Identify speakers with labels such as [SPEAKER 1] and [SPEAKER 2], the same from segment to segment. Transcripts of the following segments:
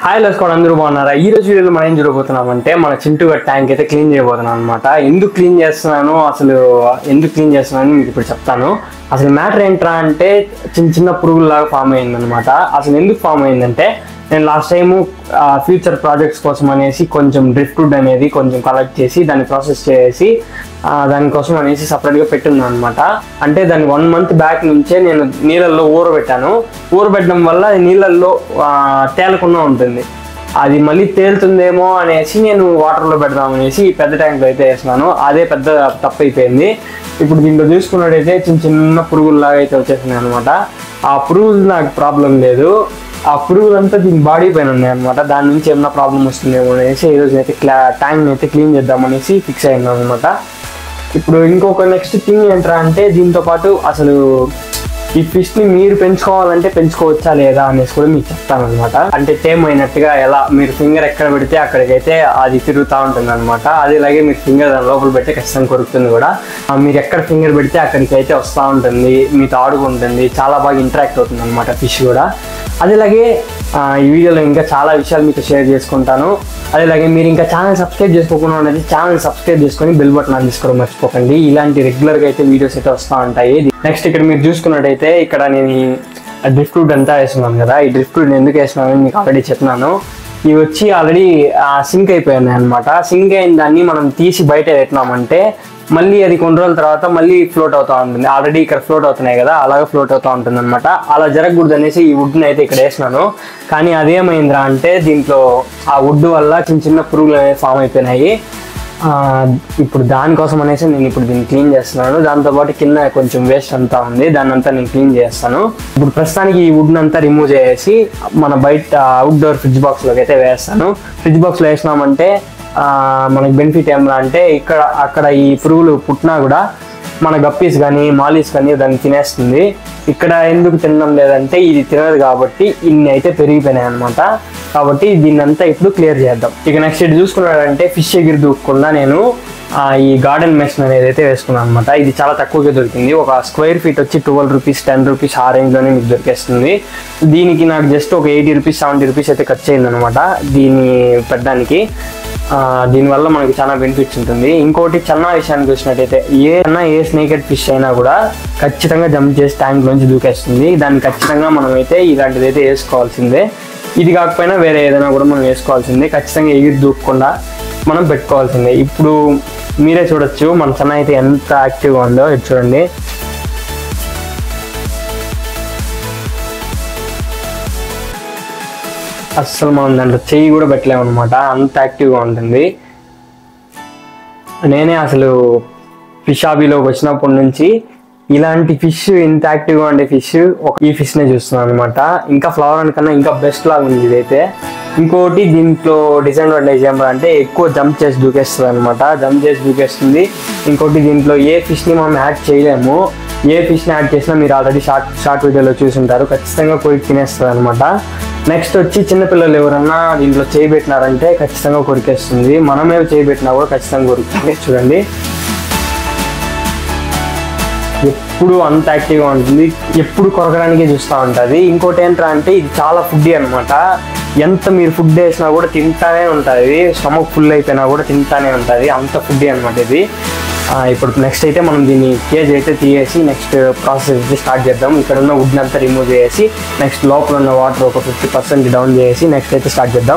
[SPEAKER 1] hi లస్కోడ్ అందరూ బాగున్నారా ఈ రోజు వీడియోలో మనం ఏం చూడబోతున్నాం అంటే మన చింటూ ట్యాంక్ అయితే క్లీన్ చేయబోతున్నాం అనమాట ఎందుకు క్లీన్ చేస్తున్నాను అసలు ఎందుకు క్లీన్ చేస్తున్నాను మీకు ఇప్పుడు చెప్తాను అసలు మ్యాటర్ ఏంట్రా అంటే చిన్న చిన్న పురుగుల్లాగా ఫామ్ అయింది అనమాట అసలు ఎందుకు ఫామ్ అయిందంటే నేను లాస్ట్ టైము ఫ్యూచర్ ప్రాజెక్ట్స్ కోసం అనేసి కొంచెం డ్రిఫ్ట్ వుడ్ అనేది కొంచెం కలెక్ట్ చేసి దాన్ని ప్రాసెస్ చేసి ఆ, దానికోసం అనేసి సపరేట్గా పెట్టున్నాను అనమాట అంటే దాన్ని వన్ మంత్ బ్యాక్ నుంచే నేను నీళ్ళల్లో ఊరబెట్టాను ఊరబెట్టడం వల్ల అది నీళ్ళల్లో ఆ, తేలకుండా ఉంటుంది అది మళ్ళీ తేలుతుందేమో అనేసి నేను వాటర్లో పెడదాం అనేసి ఈ పెద్ద ట్యాంక్లో అయితే వేసినాను అదే పెద్ద తప్పు అయిపోయింది ఇప్పుడు దీంట్లో చూసుకున్నట్టయితే చిన్న చిన్న పురుగుల్లాగా అయితే వచ్చేసినాయి అనమాట ఆ పురుగులు నాకు ప్రాబ్లం లేదు ఆ పురుగులంతా దీని బాడీ పైన ఉన్నాయి అనమాట దాని నుంచి ఏమైనా ప్రాబ్లం వస్తుందేమో అనేసి ఈరోజు అయితే క్లా ట్యాంక్ అయితే క్లీన్ చేద్దాం అనేసి ఫిక్స్ అయింది అనమాట ఇప్పుడు ఇంకొక నెక్స్ట్ థింగ్ ఏంట్రా అంటే దీంతో పాటు అసలు ఈ ఫిష్ ని మీరు పెంచుకోవాలంటే పెంచుకోవచ్చా లేదా అనేసి కూడా మీకు చెప్తాను అనమాట అంటే టేమ్ అయినట్టుగా ఎలా మీరు ఫింగర్ ఎక్కడ పెడితే అక్కడికైతే అది తిరుగుతూ ఉంటుంది అనమాట అది ఇలాగే మీరు ఫింగర్ దాని లోపల పెడితే ఖచ్చితంగా కొరుకుతుంది కూడా ఆ, మీరు ఎక్కడ ఫింగర్ పెడితే అక్కడికి అయితే వస్తూ ఉంటుంది మీతో ఆడుకుంటుంది చాలా బాగా ఇంటరాక్ట్ అవుతుంది అనమాట ఫిష్ కూడా అదేలాగే ఆ, ఈ వీడియోలో ఇంకా చాలా విషయాలు మీతో షేర్ చేసుకుంటాను అదేలాగే మీరు ఇంకా ఛానల్ సబ్స్క్రైబ్ చేసుకోకుండా ఉన్నది ఛానల్ సబ్స్క్రైబ్ చేసుకొని బెల్ బటన్ ఆన్ చేసుకోవడం మర్చిపోకండి ఇలాంటి రెగ్యులర్గా అయితే వీడియోస్ అయితే వస్తూ ఉంటాయి నెక్స్ట్ ఇక్కడ మీరు చూసుకున్నట్టయితే ఇక్కడ నేను డ్రిఫ్ట్ వుడ్ అంతా వేస్తున్నాను కదా ఈ డ్రిఫ్ట్ వుడ్ ఎందుకు వేస్తున్నాను మీకు ఆల్రెడీ చెప్పినాను ఇవి వచ్చి ఆల్రెడీ సింక్ అయిపోయాయి అనమాట సింక్ అయిన దాన్ని మనం తీసి బయట పెట్టినామంటే మళ్ళీ అది కొన్ని రోజుల తర్వాత మళ్ళీ ఫ్లోట్ అవుతూ ఉంటుంది ఆల్రెడీ ఇక్కడ ఫ్లోట్ అవుతున్నాయి కదా అలాగే ఫ్లోట్ అవుతూ ఉంటుంది అనమాట అలా జరగకూడదు అనేసి ఈ వుడ్ని అయితే ఇక్కడ వేసినాను కానీ అదేమైందిరా అంటే దీంట్లో ఆ వుడ్ వల్ల చిన్న చిన్న పురుగులు అనేవి ఫామ్ అయిపోయినాయి ఆ, ఇప్పుడు దానికోసం అనేసి నేను ఇప్పుడు దీన్ని క్లీన్ చేస్తున్నాను దాంతోపాటు కింద కొంచెం వేస్ట్ అంతా ఉంది దాన్ని అంతా నేను క్లీన్ చేస్తాను ఇప్పుడు ప్రస్తుతానికి ఈ వుడ్ అంతా రిమూవ్ చేసి మన బయట అవుట్డోర్ ఫ్రిడ్జ్ బాక్స్లోకి అయితే వేస్తాను ఫ్రిడ్జ్ బాక్స్లో వేసినామంటే ఆ, మనకి బెనిఫిట్ ఏమన్నా అంటే ఇక్కడ అక్కడ ఈ పురుగులు పుట్టినా కూడా మన గప్పీస్ కానీ మాలీస్ కానీ దాన్ని తినేస్తుంది ఇక్కడ ఎందుకు తినడం లేదంటే ఇది తినదు కాబట్టి ఇన్ని అయితే పెరిగిపోయినాయి అనమాట కాబట్టి దీన్ని అంతా ఇప్పుడు క్లియర్ చేద్దాం ఇక నెక్స్ట్ ఇటు చూసుకున్నాడంటే ఫిష్ ఎగిరి దూకకుండా నేను ఆ, ఈ గార్డెన్ మెష్ అనేది అయితే వేసుకున్నాను అనమాట ఇది చాలా తక్కువగా దొరికింది ఒక స్క్వేర్ ఫీట్ వచ్చి ట్వెల్వ్ రూపీస్ టెన్ రూపీస్ ఆ రేంజ్లోనే మీకు దొరికేస్తుంది దీనికి నాకు జస్ట్ ఒక ఎయిటీ రూపీస్ సెవెంటీ రూపీస్ అయితే ఖర్చు అయిందనమాట దీన్ని పెట్టడానికి ఆ, దీనివల్ల మనకి చాలా బెనిఫిట్స్ ఉంటుంది ఇంకోటి చన్నా విషయానికి చూసినట్టయితే ఏ అన్నా ఏ స్నేకెడ్ ఫిష్ అయినా కూడా ఖచ్చితంగా జంప్ చేసి ట్యాంక్ లోంచి దూకేస్తుంది దాన్ని ఖచ్చితంగా మనం అయితే ఇలాంటిది అయితే వేసుకోవాల్సిందే ఇది కాకపోయినా వేరే ఏదైనా కూడా మనం వేసుకోవాల్సిందే ఖచ్చితంగా ఎగిరి దూకకుండా మనం పెట్టుకోవాల్సిందే ఇప్పుడు మీరే చూడొచ్చు మన చన్న అయితే ఎంత యాక్టివ్గా ఉందో ఇది చూడండి అస్సలు మనం దాంట్లో చెయ్యి కూడా పెట్టలేము అనమాట అంత యాక్టివ్గా ఉంటుంది నేనే అసలు ఫిష్ హాబీలోకి వచ్చినప్పటి నుంచి ఇలాంటి ఫిష్ ఇంత యాక్టివ్గా ఉండే ఫిష్ ఒక ఈ ఫిష్ నే చూస్తున్నాను అనమాట ఇంకా ఫ్లవర్ కన్నా ఇంకా బెస్ట్ లాగా ఉంది ఇదైతే ఇంకోటి దీంట్లో డిసడ్వాంటేజ్ ఏమంటే ఎక్కువ జంప్ చేసి దూకేస్తుంది అనమాట జంప్ చేసి దూకేస్తుంది ఇంకోటి దీంట్లో ఏ ఫిష్ ని మనం యాడ్ చేయలేము ఏ ఫిష్ ని యాడ్ చేసినా మీరు ఆల్రెడీ షార్ట్ షార్ట్ వీడియోలో చూసుంటారు ఖచ్చితంగా కొరికి తినేస్తుంది అనమాట నెక్స్ట్ వచ్చి చిన్నపిల్లలు ఎవరన్నా దీంట్లో చేయి పెట్టినారంటే ఖచ్చితంగా కొరికేస్తుంది మనమే చేయి పెట్టినా కూడా ఖచ్చితంగా కొరుకుతుంది చూడండి ఎప్పుడు అంత యాక్టివ్గా ఉంటుంది ఎప్పుడు కొరకడానికే చూస్తూ ఉంటుంది ఇంకోటి ఏంట్రా అంటే ఇది చాలా ఫుడ్డీ అనమాట ఎంత మీరు ఫుడ్ వేసినా కూడా తింటానే ఉంటుంది స్టమక్ ఫుల్ అయిపోయినా కూడా తింటానే ఉంటుంది అంత ఫుడ్డీ అనమాట ఇది ఆ, ఇప్పుడు నెక్స్ట్ అయితే మనం దీన్ని కేజ్ అయితే తీసేసి నెక్స్ట్ ప్రాసెస్ అయితే స్టార్ట్ చేద్దాం ఇక్కడ ఉన్న వుడ్ అంతా రిమూవ్ చేసి నెక్స్ట్ లోపల ఉన్న వాటర్ ఒక ఫిఫ్టీ పర్సెంట్ డౌన్ చేసి నెక్స్ట్ అయితే స్టార్ట్ చేద్దాం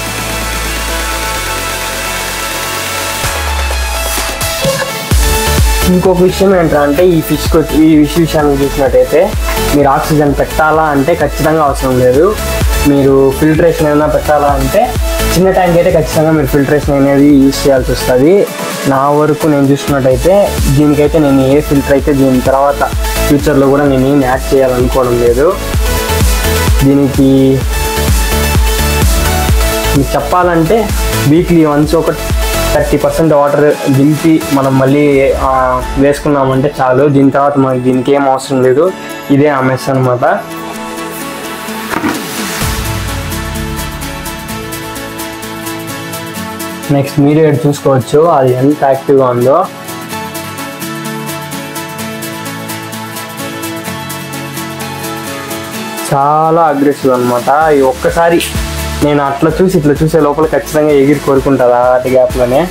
[SPEAKER 1] ఇంకొక విషయం ఏంటంటే ఈ ఫిష్ ఈ ఫిష్ విషయాన్ని చూసినట్టయితే మీరు ఆక్సిజన్ పెట్టాలా అంటే ఖచ్చితంగా అవసరం లేదు మీరు ఫిల్టరేషన్ ఏమైనా పెట్టాలా అంటే చిన్న ట్యాంక్ అయితే ఖచ్చితంగా మీరు ఫిల్టరేషన్ అనేది యూజ్ చేయాల్సి వస్తుంది నా వరకు నేను చూసుకున్నట్టయితే దీనికైతే నేను ఏ ఫిల్టర్ అయితే దీని తర్వాత ఫ్యూచర్లో కూడా నేను ఏం యాడ్ చేయాలనుకోవడం లేదు దీనికి మీకు చెప్పాలంటే వీక్లీ వన్స్ ఒక థర్టీ పర్సెంట్ వాటర్ దింపి మనం మళ్ళీ ఆ, వేసుకున్నామంటే చాలు దీని తర్వాత మనకి దీనికి ఏం అవసరం లేదు ఇదే ఆ మెస్ అనమాట నెక్స్ట్ మీరే ఇక్కడ చూసుకోవచ్చు అది ఎంత యాక్టివ్గా ఉందో చాలా అగ్రెసివ్ అనమాట ఈ ఒక్కసారి నేను అట్లా చూసి ఇట్లా చూసే లోపల ఖచ్చితంగా ఎగిరి కోరుకుంటుంది ఆ గ్యాప్లోనే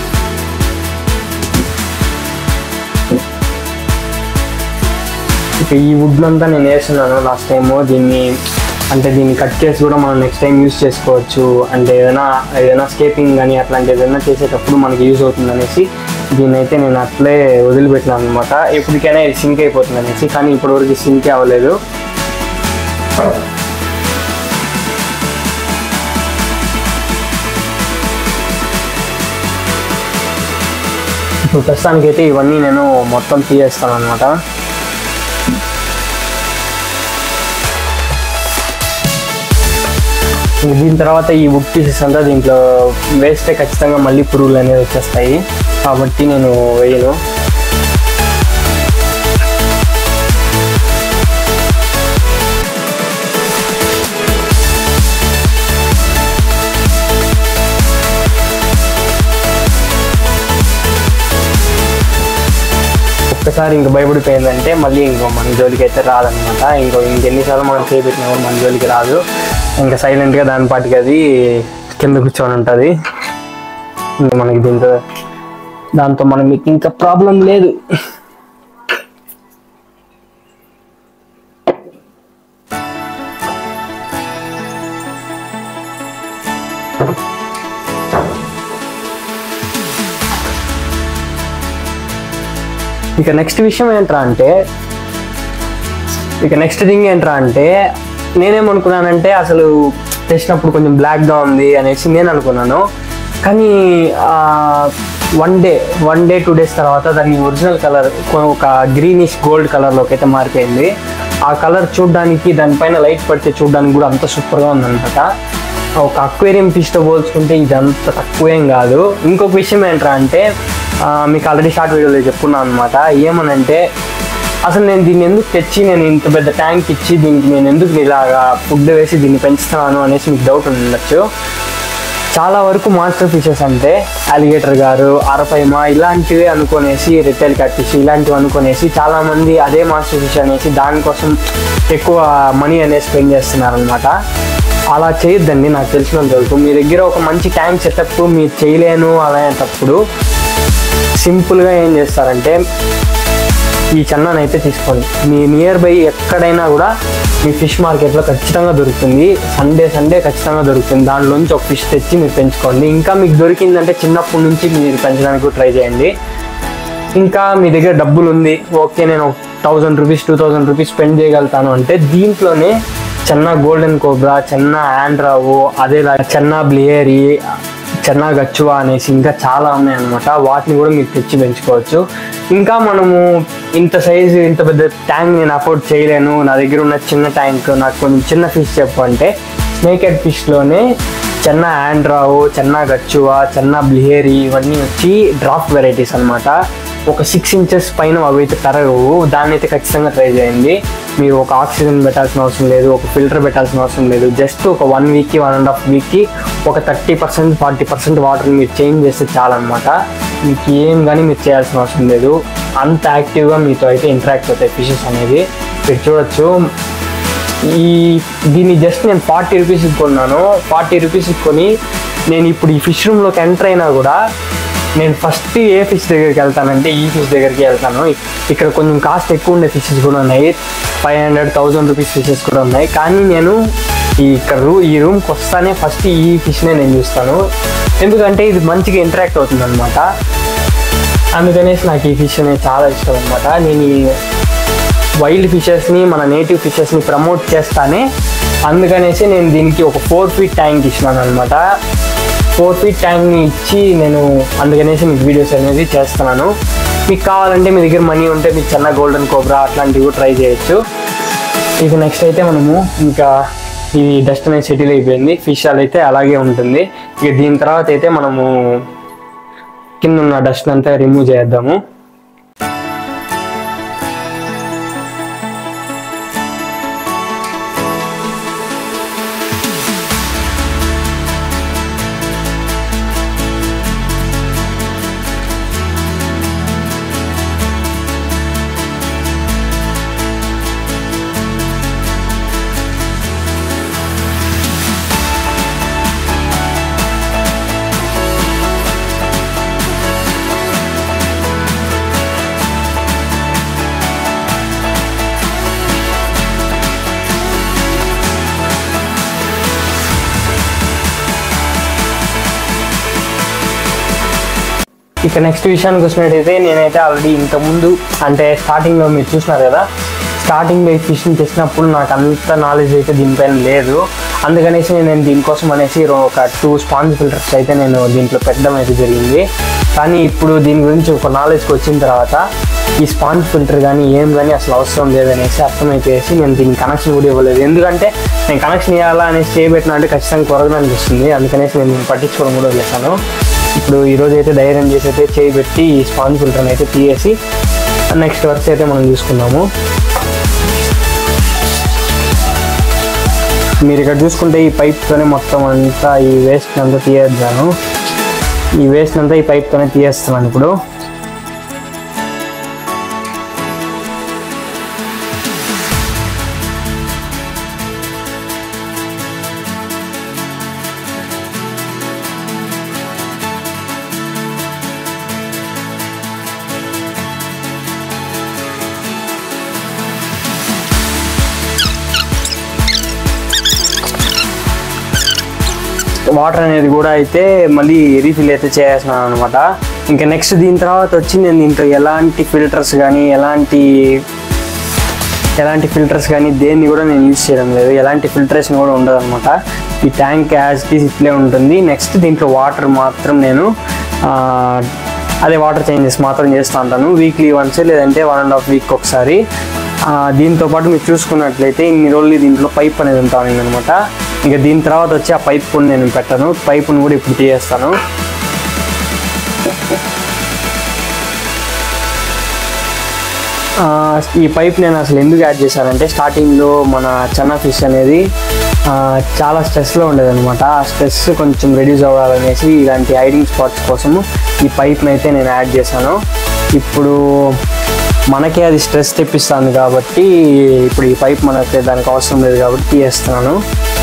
[SPEAKER 1] ఇక ఈ వుడ్ అంతా నేను వేస్తున్నాను లాస్ట్ టైం దీన్ని అంటే దీన్ని కట్ చేసి కూడా మనం నెక్స్ట్ టైం యూస్ చేసుకోవచ్చు అంటే ఏదైనా ఏదైనా స్కేపింగ్ కానీ అట్లాంటి ఏదైనా చేసేటప్పుడు మనకి యూజ్ అవుతుంది అనేసి దీన్ని అయితే నేను అట్లే వదిలిపెట్టినాను అనమాట ఎప్పటికైనా ఇది సింక్ అయిపోతుంది అనేసి కానీ ఇప్పటివరకు సింకే అవ్వలేదు ఇప్పుడు ప్రస్తుతానికైతే ఇవన్నీ నేను మొత్తం తీయేస్తాను అనమాట దీని తర్వాత ఈ వుడ్ పీసెస్ అంతా దీంట్లో వేస్తే ఖచ్చితంగా మళ్ళీ పురుగులు అనేది వచ్చేస్తాయి కాబట్టి నేను వేయను ఒక్కసారి ఇంక భయపడిపోయిందంటే మళ్ళీ ఇంకో మన జోలికి అయితే రాదనమాట ఇంకో ఇంకెన్నిసార్లు మనం చేపెట్టినా కూడా మన జోలికి రాదు ఇంకా సైలెంట్గా దాని పాటికి అది కింద కూర్చొని ఉంటుంది ఇంకా మనకి దీంతో దాంతో మనకి ఇంకా ప్రాబ్లం లేదు ఇక నెక్స్ట్ విషయం ఏంట్రా అంటే ఇక నెక్స్ట్ థింగ్ ఏంట్రా అంటే నేనేమనుకున్నానంటే అసలు తెచ్చినప్పుడు కొంచెం బ్లాక్గా ఉంది అనేసి నేను అనుకున్నాను కానీ one day one day two days తర్వాత దాని ఒరిజినల్ కలర్ ఒక గ్రీనిష్ గోల్డ్ కలర్లోకి అయితే మారిపోయింది ఆ కలర్ చూడడానికి దానిపైన లైట్ పడితే చూడడానికి కూడా అంత సూపర్గా ఉందన్నమాట ఒక అక్వేరియం ఫిష్తో పోల్చుకుంటే ఇది అంత తక్కువేం కాదు ఇంకొక విషయం ఏంట్రా అంటే ఆ, మీకు ఆల్రెడీ షార్ట్ వీడియోలో చెప్పుకున్నాను అనమాట ఏమనంటే అసలు నేను దీన్ని ఎందుకు తెచ్చి నేను ఇంత పెద్ద ట్యాంక్ ఇచ్చి దీనికి నేను ఎందుకు ఇలాగా ఫుడ్ వేసి దీన్ని పెంచుతున్నాను అనేసి మీకు డౌట్ ఉండొచ్చు చాలా వరకు మాస్టర్ ఫిషెస్ అంటే అలిగేటర్ గారు అరపైమా ఇలాంటివి అనుకునేసి రిటైల్ కట్ ఫిష్ ఇలాంటివి అనుకునేసి చాలా మంది అదే మాస్టర్ ఫిష్ అనేసి దానికోసం ఎక్కువ మనీ అనేది స్పెండ్ చేస్తున్నారనమాట అలా చేయొద్దండి నాకు తెలిసినంత వరకు మీ దగ్గర ఒక మంచి ట్యాంక్ సెటప్ మీరు చేయలేను అలాంటప్పుడు సింపుల్గా ఏం చేస్తారంటే ఈ చెన్నాను అయితే తీసుకోండి మీ నియర్ బై ఎక్కడైనా కూడా మీ ఫిష్ మార్కెట్లో ఖచ్చితంగా దొరుకుతుంది సండే సండే ఖచ్చితంగా దొరుకుతుంది దాంట్లోంచి ఒక ఫిష్ తెచ్చి మీరు పెంచుకోండి ఇంకా మీకు దొరికిందంటే చిన్నప్పటి నుంచి మీరు పెంచడానికి ట్రై చేయండి ఇంకా మీ దగ్గర డబ్బులు ఉంది ఓకే నేను thousand rupees two thousand rupees spend చేయగలుగుతాను అంటే దీంట్లోనే చెన్న గోల్డెన్ కోబ్రా చెన్న ఆండ్రావు అదేలా చెన్న బ్లియరీ చెన్న గచ్చువా అనేసి ఇంకా చాలా ఉన్నాయన్నమాట వాటిని కూడా మీరు తెచ్చి పెంచుకోవచ్చు ఇంకా మనము ఇంత సైజు ఇంత పెద్ద ట్యాంక్ నేను అఫోర్డ్ చేయలేను నా దగ్గర ఉన్న చిన్న ట్యాంక్ నాకు కొంచెం చిన్న ఫిష్ చెప్పు అంటే స్నేక్ హెడ్ ఫిష్లోనే చెన్న ఆండ్రావు చెన్న గచ్చువా చెన్న బ్లిహేరీ ఇవన్నీ వచ్చి డ్రాప్ వెరైటీస్ అన్నమాట ఒక సిక్స్ ఇంచెస్ పైన అవి అయితే పెరగవు దాన్ని అయితే ఖచ్చితంగా ట్రై చేయండి మీరు ఒక ఆక్సిజన్ పెట్టాల్సిన అవసరం లేదు ఒక ఫిల్టర్ పెట్టాల్సిన అవసరం లేదు జస్ట్ ఒక వన్ వీక్కి వన్ అండ్ హాఫ్ వీక్కి ఒక thirty percent forty percent water మీరు చేంజ్ చేస్తే చాలన్నమాట మీకు ఏం కానీ మీరు చేయాల్సిన అవసరం లేదు అంత యాక్టివ్గా మీతో అయితే ఇంటరాక్ట్ అవుతాయి ఫిషెస్ అనేది మీరు చూడొచ్చు ఈ దీన్ని జస్ట్ నేను ఫార్టీ రూపీస్ కొన్నాను ఫార్టీ రూపీస్ కొని నేను ఇప్పుడు ఈ ఫిష్ రూమ్లోకి ఎంటర్ అయినా కూడా నేను ఫస్ట్ ఏ ఫిష్ దగ్గరికి వెళ్తానంటే ఈ ఫిష్ దగ్గరికి వెళ్తాను ఇక్కడ కొంచెం కాస్ట్ ఎక్కువ ఉండే ఫిషెస్ కూడా ఉన్నాయి five hundred thousand rupees fishes కూడా ఉన్నాయి కానీ నేను ఈ ఇక్కడ రూ ఈ రూమ్కి వస్తానే ఫస్ట్ ఈ ఫిష్నే నేను చూస్తాను ఎందుకంటే ఇది మంచిగా ఇంటరాక్ట్ అవుతుంది అనమాట అందుకనేసి నాకు ఈ ఫిష్ అనేది చాలా ఇష్టం అనమాట నేను ఈ వైల్డ్ ఫిషెస్ని మన నేటివ్ ఫిషెస్ని ప్రమోట్ చేస్తానే అందుకనేసి నేను దీనికి ఒక ఫోర్ ఫీట్ ట్యాంక్ ఇచ్చినాను అనమాట ఫోర్ ఫీట్ ట్యాంక్ని ఇచ్చి నేను అందుకనేసి మీకు వీడియోస్ అనేది చేస్తున్నాను మీకు కావాలంటే మీ దగ్గర మనీ ఉంటే మీకు చిన్న గోల్డెన్ కోబ్రా అట్లాంటివి కూడా ట్రై చేయొచ్చు ఇక నెక్స్ట్ అయితే మనము ఇంకా ఈ డస్ట్ అనేది సెటిల్ అయిపోయింది ఫిష్ అయితే అలాగే ఉంటుంది ఇక దీని తర్వాత అయితే మనము కింద ఉన్న డస్ట్ అంతా రిమూవ్ చేద్దాము ఇక నెక్స్ట్ విషయానికి వచ్చినట్టయితే నేనైతే ఆల్రెడీ ఇంతకుముందు అంటే స్టార్టింగ్లో మీరు చూసినారు కదా స్టార్టింగ్లో ఈ ఫిష్ని తెచ్చినప్పుడు నాకు అంత నాలెడ్జ్ అయితే దీనిపైన లేదు అందుకనేసి నేను దీనికోసం అనేసి ఒక టూ స్పాంజ్ ఫిల్టర్స్ అయితే నేను దీంట్లో పెట్టడం అయితే జరిగింది కానీ ఇప్పుడు దీని గురించి ఒక నాలెడ్జ్కి వచ్చిన తర్వాత ఈ స్పాంజ్ ఫిల్టర్ కానీ ఏం కానీ అసలు అవసరం లేదనేసి అర్థమైపోయేసి నేను దీనికి కనెక్షన్ కూడా ఇవ్వలేదు ఎందుకంటే నేను కనెక్షన్ ఇవ్వాలా అనేసి చేయబెట్టినా అంటే ఖచ్చితంగా కొరగని అనిపిస్తుంది అందుకనేసి నేను దీన్ని పట్టించుకోవడం కూడా వదిలేసాను ఇప్పుడు ఈరోజు అయితే ధైర్యం చేసి అయితే చేయబెట్టి ఈ స్పాంజ్ ఫిల్టర్ని అయితే తీసేసి నెక్స్ట్ వర్క్స్ అయితే మనం చూసుకుందాము మీరు ఇక్కడ చూసుకుంటే ఈ పైప్తోనే మొత్తం అంతా ఈ వేస్ట్ అంతా తీయేద్దాను ఈ వేస్ట్ అంతా ఈ పైప్తోనే తీయేస్తున్నాను ఇప్పుడు వాటర్ అనేది కూడా అయితే మళ్ళీ రీఫిల్ అయితే చేస్తున్నాను అనమాట ఇంకా నెక్స్ట్ దీని తర్వాత వచ్చి నేను దీంట్లో ఎలాంటి ఫిల్టర్స్ కానీ ఎలాంటి ఎలాంటి ఫిల్టర్స్ కానీ దేన్ని కూడా నేను యూజ్ చేయడం లేదు ఎలాంటి ఫిల్టరేషన్ కూడా ఉండదు అనమాట ఈ ట్యాంక్ యాజ్ టీస్ ఇట్లే ఉంటుంది నెక్స్ట్ దీంట్లో వాటర్ మాత్రం నేను ఆ, అదే వాటర్ చేంజెస్ మాత్రం చేస్తూ ఉంటాను వీక్లీ వన్స్ లేదంటే వన్ అండ్ హాఫ్ వీక్ ఒకసారి ఆ, దీంతో పాటు మీరు చూసుకున్నట్లయితే ఇన్ని రోజులు దీంట్లో పైప్ అనేది ఉంటాను అనమాట ఇంకా దీని తర్వాత వచ్చి ఆ పైప్ కూడా నేను పెట్టను పైపును కూడా ఇప్పుడు తీయేస్తాను ఆ, ఈ పైప్ నేను అసలు ఎందుకు యాడ్ చేశానంటే స్టార్టింగ్లో మన చన్నా ఫిష్ అనేది ఆ, చాలా స్ట్రెస్లో ఉండేదన్నమాట ఆ స్ట్రెస్ కొంచెం రెడ్యూస్ అవ్వాలనేసి ఇలాంటి హైడింగ్ స్పాట్స్ కోసము ఈ పైప్ని అయితే నేను యాడ్ చేశాను ఇప్పుడు మనకే అది స్ట్రెస్ తెప్పిస్తుంది కాబట్టి ఇప్పుడు ఈ పైప్ మనకి దానికి అవసరం లేదు కాబట్టి తీయేస్తున్నాను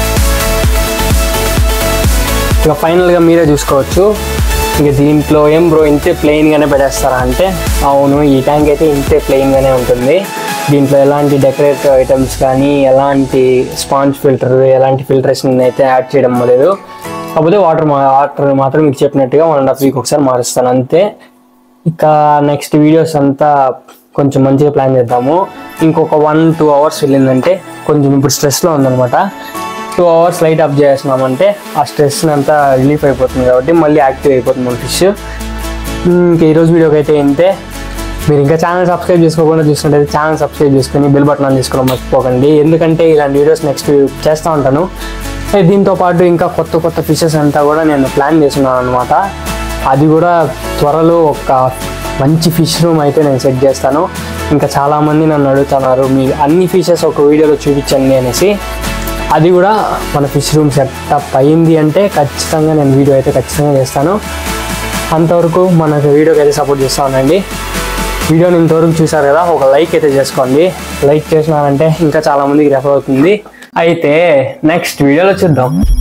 [SPEAKER 1] ఇక ఫైనల్గా మీరే చూసుకోవచ్చు ఇక దీంట్లో ఏం బ్రో ఇంతే ప్లెయిన్గానే పెట్టేస్తారా అంటే అవును ఈ ట్యాంక్ అయితే ఇంతే ప్లెయిన్గానే ఉంటుంది దీంట్లో ఎలాంటి డెకరేటివ్ ఐటమ్స్ కానీ ఎలాంటి స్పాంజ్ ఫిల్టర్ ఎలాంటి ఫిల్టరేషన్ అయితే యాడ్ చేయడం లేదు కాకపోతే వాటర్ మా వాటర్ మాత్రం మీకు చెప్పినట్టుగా వన్ అండ్ హాఫ్ వీక్ ఒకసారి మారుస్తాను అంతే ఇక నెక్స్ట్ వీడియోస్ అంతా కొంచెం మంచిగా ప్లాన్ చేద్దాము ఇంకొక వన్ టూ అవర్స్ వెళ్ళిందంటే కొంచెం ఇప్పుడు స్ట్రెస్లో ఉందన్నమాట టూ అవర్స్ లైట్ ఆఫ్ చేస్తున్నామంటే ఆ స్ట్రెస్ అంతా రిలీఫ్ అయిపోతుంది కాబట్టి మళ్ళీ యాక్టివ్ అయిపోతుంది మన ఫిష్ ఇంకా ఈరోజు వీడియోకి అయితే ఇంతే మీరు ఇంకా ఛానల్ సబ్స్క్రైబ్ చేసుకోకుండా చూస్తుంటే ఛానల్ సబ్స్క్రైబ్ చేసుకొని బెల్ బటన్ ఆన్ చేసుకోవడం మర్చిపోకండి ఎందుకంటే ఇలాంటి వీడియోస్ నెక్స్ట్ చేస్తూ ఉంటాను ఏ దీంతో పాటు ఇంకా కొత్త కొత్త ఫిషెస్ అంతా కూడా నేను ప్లాన్ చేస్తున్నాను అనమాట అది కూడా త్వరలో ఒక మంచి ఫిష్ రూమ్ అయితే నేను సెట్ చేస్తాను ఇంకా చాలామంది నన్ను అడుగుతున్నారు మీ అన్ని ఫిషెస్ ఒక వీడియోలో చూపించండి అనేసి అది కూడా మన ఫిష్ రూమ్ సెటప్ అయింది అంటే ఖచ్చితంగా నేను వీడియో అయితే ఖచ్చితంగా చేస్తాను అంతవరకు మనకు వీడియోకి అయితే సపోర్ట్ చేస్తా ఉండండి వీడియోని ఇంతవరకు చూసారు కదా ఒక లైక్ అయితే చేసుకోండి లైక్ చేసినారంటే ఇంకా చాలా మందికి రెఫర్ అవుతుంది అయితే నెక్స్ట్ వీడియోలో చూద్దాం